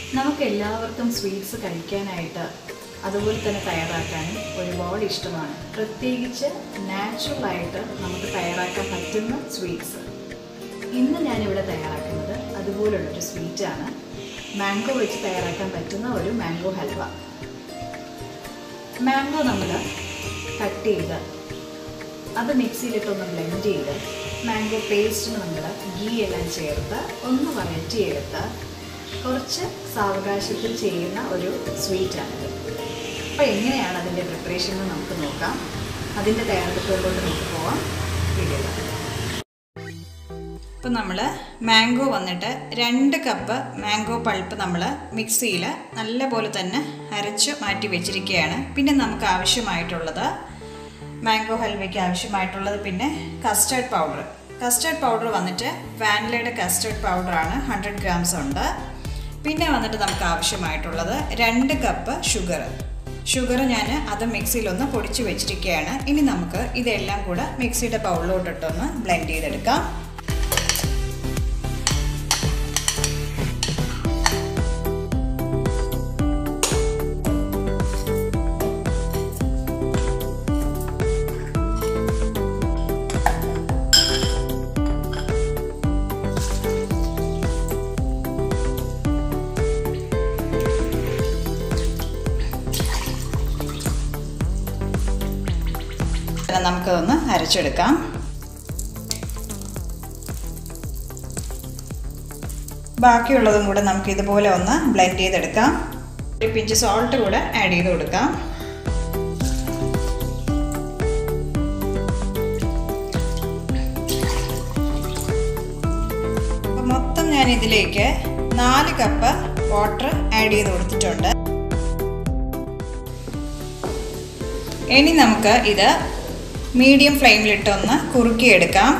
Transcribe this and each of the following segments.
നമുക്ക് എല്ലാവർക്കും സ്വീറ്റ്സ് കഴിക്കാനായിട്ട് അതുപോലെ തന്നെ തയ്യാറാക്കാനും ഒരുപാട് ഇഷ്ടമാണ് പ്രത്യേകിച്ച് നാച്ചുറലായിട്ട് നമുക്ക് തയ്യാറാക്കാൻ പറ്റുന്ന സ്വീറ്റ്സ് ഇന്ന് ഞാനിവിടെ തയ്യാറാക്കുന്നത് അതുപോലുള്ളൊരു സ്വീറ്റാണ് മാംഗോ വെച്ച് തയ്യാറാക്കാൻ പറ്റുന്ന ഒരു മാംഗോ ഹൽവ മാംഗോ നമ്മൾ കട്ട് ചെയ്ത് അത് മിക്സിയിലിട്ടൊന്ന് ബ്ലെൻഡ് ചെയ്ത് മാംഗോ പേസ്റ്റിന് നമ്മൾ ഗീ എല്ലാം ചേർത്ത് ഒന്ന് വഴറ്റിയെടുത്ത് കുറച്ച് സാവകാശത്തിൽ ചെയ്യുന്ന ഒരു സ്വീറ്റാണിത് അപ്പോൾ എങ്ങനെയാണ് അതിൻ്റെ പ്രിപ്പറേഷൻ എന്ന് നമുക്ക് നോക്കാം അതിൻ്റെ തയ്യാറെടുപ്പുകളോട് നമുക്ക് പോവാം വീഡിയോ ഇപ്പം നമ്മൾ മാംഗോ വന്നിട്ട് രണ്ട് കപ്പ് മാംഗോ പൾപ്പ് നമ്മൾ മിക്സിയിൽ നല്ലപോലെ തന്നെ അരച്ച് മാറ്റി വെച്ചിരിക്കുകയാണ് പിന്നെ നമുക്ക് ആവശ്യമായിട്ടുള്ളത് മാംഗോ ഹൽവയ്ക്ക് ആവശ്യമായിട്ടുള്ളത് പിന്നെ കസ്റ്റേർഡ് പൗഡർ കസ്റ്റേർഡ് പൗഡർ വന്നിട്ട് വാനിലയുടെ കസ്റ്റേർഡ് പൗഡറാണ് ഹൺഡ്രഡ് ഗ്രാംസ് ഉണ്ട് പിന്നെ വന്നിട്ട് നമുക്ക് ആവശ്യമായിട്ടുള്ളത് രണ്ട് കപ്പ് ഷുഗർ ഷുഗർ ഞാൻ അത് മിക്സിയിലൊന്ന് പൊടിച്ച് വെച്ചിരിക്കുകയാണ് ഇനി നമുക്ക് ഇതെല്ലാം കൂടെ മിക്സിയുടെ ബൗളിലോട്ടിട്ടൊന്ന് ബ്ലെൻഡ് ചെയ്തെടുക്കാം നമുക്കതൊന്ന് അരച്ചെടുക്കാം ബാക്കിയുള്ളതും കൂടെ നമുക്ക് ഇതുപോലെ ഒന്ന് ബ്ലെൻഡ് ചെയ്തെടുക്കാം ഒരു പിഞ്ച് സോൾട്ട് കൂടെ ആഡ് ചെയ്ത് കൊടുക്കാം അപ്പം മൊത്തം ഞാൻ ഇതിലേക്ക് നാല് കപ്പ് വാട്ടർ ആഡ് ചെയ്ത് കൊടുത്തിട്ടുണ്ട് ഇനി നമുക്ക് ഇത് മീഡിയം ഫ്ലെയിമിലിട്ടൊന്ന് കുറുക്കിയെടുക്കാം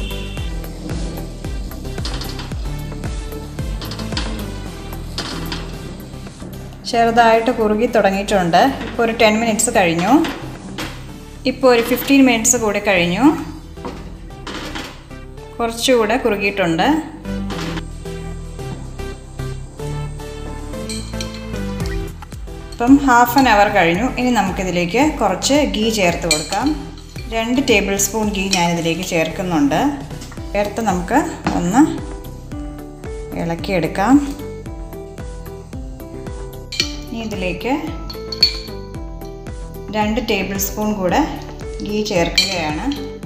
ചെറുതായിട്ട് കുറുകി തുടങ്ങിയിട്ടുണ്ട് ഇപ്പോൾ ഒരു ടെൻ മിനിറ്റ്സ് കഴിഞ്ഞു ഇപ്പോൾ ഒരു ഫിഫ്റ്റീൻ മിനിറ്റ്സ് കൂടി കഴിഞ്ഞു കുറച്ചുകൂടെ കുറുകിയിട്ടുണ്ട് ഇപ്പം ഹാഫ് ആൻ അവർ കഴിഞ്ഞു ഇനി നമുക്കിതിലേക്ക് കുറച്ച് ഗീ ചേർത്ത് കൊടുക്കാം രണ്ട് ടേബിൾ സ്പൂൺ ഗീ ഞാനിതിലേക്ക് ചേർക്കുന്നുണ്ട് ചേർത്ത് നമുക്ക് ഒന്ന് ഇളക്കിയെടുക്കാം ഇനി ഇതിലേക്ക് രണ്ട് ടേബിൾ സ്പൂൺ കൂടെ ഗീ ചേർക്കുകയാണ്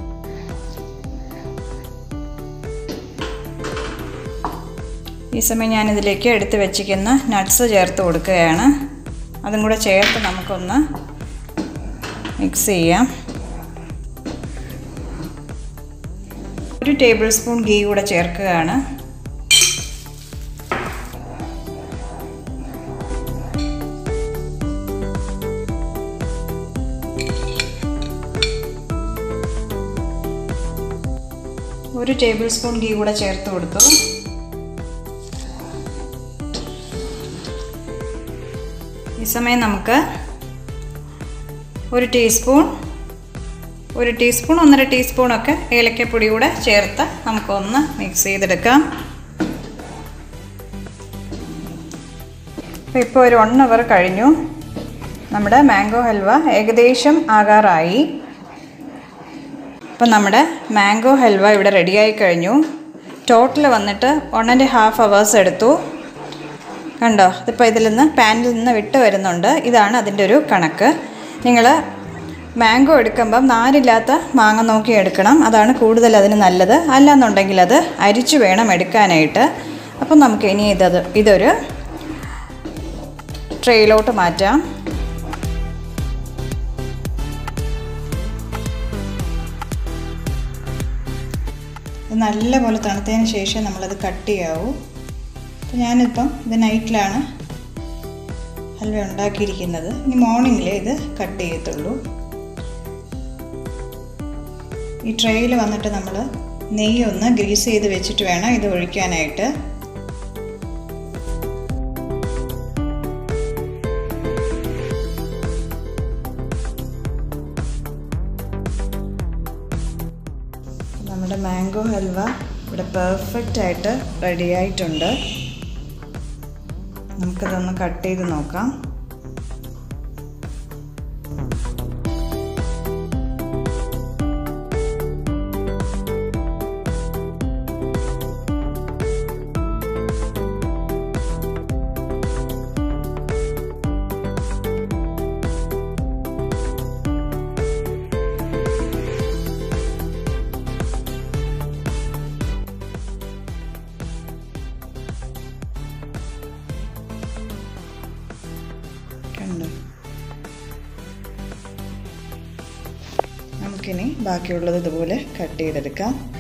ഈ സമയം ഞാനിതിലേക്ക് എടുത്ത് വെച്ചിരിക്കുന്ന നട്ട്സ് ചേർത്ത് കൊടുക്കുകയാണ് അതും കൂടെ ചേർത്ത് നമുക്കൊന്ന് മിക്സ് ചെയ്യാം ഒരു ടേബിൾ സ്പൂൺ ഗീ കൂടെ ചേർക്കുകയാണ് ഒരു ടേബിൾ സ്പൂൺ ഗീ കൂടെ ചേർത്ത് കൊടുത്തു ഈ സമയം നമുക്ക് ഒരു ടീസ്പൂൺ ഒരു ടീസ്പൂൺ ഒന്നര ടീസ്പൂണൊക്കെ ഏലക്കപ്പൊടി കൂടെ ചേർത്ത് നമുക്കൊന്ന് മിക്സ് ചെയ്തെടുക്കാം അപ്പോൾ ഇപ്പോൾ ഒരു വൺ അവർ കഴിഞ്ഞു നമ്മുടെ മാംഗോ ഹൽവ ഏകദേശം ആകാറായി അപ്പം നമ്മുടെ മാംഗോ ഹൽവ ഇവിടെ റെഡിയായി കഴിഞ്ഞു ടോട്ടൽ വന്നിട്ട് വൺ ആൻഡ് ഹാഫ് അവേഴ്സ് എടുത്തു കണ്ടോ ഇതിപ്പോൾ ഇതിൽ നിന്ന് പാനിൽ നിന്ന് വിട്ട് വരുന്നുണ്ട് ഇതാണ് അതിൻ്റെ ഒരു കണക്ക് നിങ്ങൾ മാംഗോ എടുക്കുമ്പം നാരില്ലാത്ത മാങ്ങ നോക്കി എടുക്കണം അതാണ് കൂടുതൽ അതിന് നല്ലത് അല്ലാന്നുണ്ടെങ്കിൽ അത് അരിച്ചു വേണം എടുക്കാനായിട്ട് അപ്പം നമുക്ക് ഇനി ഇതത് ഇതൊരു ട്രെയിലോട്ട് മാറ്റാം നല്ലപോലെ തണുത്തതിന് ശേഷം നമ്മളത് കട്ട് ചെയ്യാവൂ അപ്പോൾ ഞാനിപ്പം ഇത് നൈറ്റിലാണ് ഹൽവ ഉണ്ടാക്കിയിരിക്കുന്നത് ഇനി മോർണിംഗിൽ ഇത് കട്ട് ചെയ്യത്തുള്ളൂ ഈ ട്രേയിൽ വന്നിട്ട് നമ്മൾ നെയ്യ് ഒന്ന് ഗ്രീസ് ചെയ്ത് വെച്ചിട്ട് വേണം ഇത് ഒഴിക്കാനായിട്ട് നമ്മുടെ മാംഗോ ഹൽവ ഇവിടെ പെർഫെക്റ്റ് ആയിട്ട് റെഡി ആയിട്ടുണ്ട് നമുക്കിതൊന്ന് കട്ട് ചെയ്ത് നോക്കാം കണ്ടോ നമുക്കിനി ബാക്കിയുള്ളത് ഇതുപോലെ കട്ട് ചെയ്തെടുക്കാം